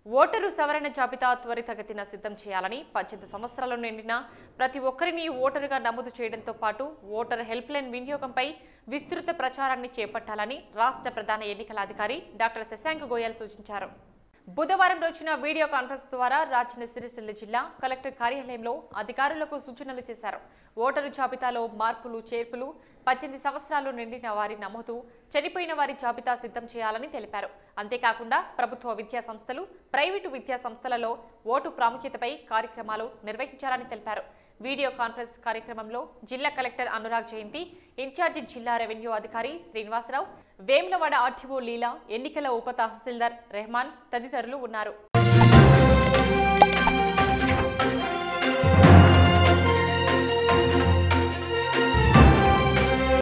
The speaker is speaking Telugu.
ఓటరు సవరణ జాబితా త్వరితగతిన సిద్ధం చేయాలని పద్దెనిమిది సంవత్సరాలు నిండిన ప్రతి ఒక్కరిని ఓటరుగా నమోదు చేయడంతో పాటు ఓటర్ హెల్ప్ లైన్ వినియోగంపై విస్తృత ప్రచారాన్ని చేపట్టాలని రాష్ట్ర ప్రధాన ఎన్నికల అధికారి డాక్టర్ శశాంక్ గోయల్ సూచించారు బుధవారం రోజున వీడియో కాన్ఫరెన్స్ ద్వారా రాజన్న సిరిసిల్ల జిల్లా కలెక్టర్ కార్యాలయంలో అధికారులకు సూచనలు చేశారు ఓటరు జాబితాలో మార్పులు చేర్పులు పద్దెనిమిది సంవత్సరాలు నిండిన వారి నమోదు చనిపోయిన వారి జాబితా సిద్ధం చేయాలని తెలిపారు అంతేకాకుండా ప్రభుత్వ విద్యా సంస్థలు ప్రైవేటు విద్యా సంస్థలలో ఓటు ప్రాముఖ్యతపై కార్యక్రమాలు నిర్వహించాలని తెలిపారు వీడియో కాన్ఫరెన్స్ కార్యక్రమంలో జిల్లా కలెక్టర్ అనురాగ్ జయంతి ఇన్ఛార్జి జిల్లా రెవెన్యూ అధికారి శ్రీనివాసరావు వేములవాడ ఆర్టీఓ లీలా ఎన్నికల ఉప తహసీల్దార్ రెహమాన్ తదితరులు ఉన్నారు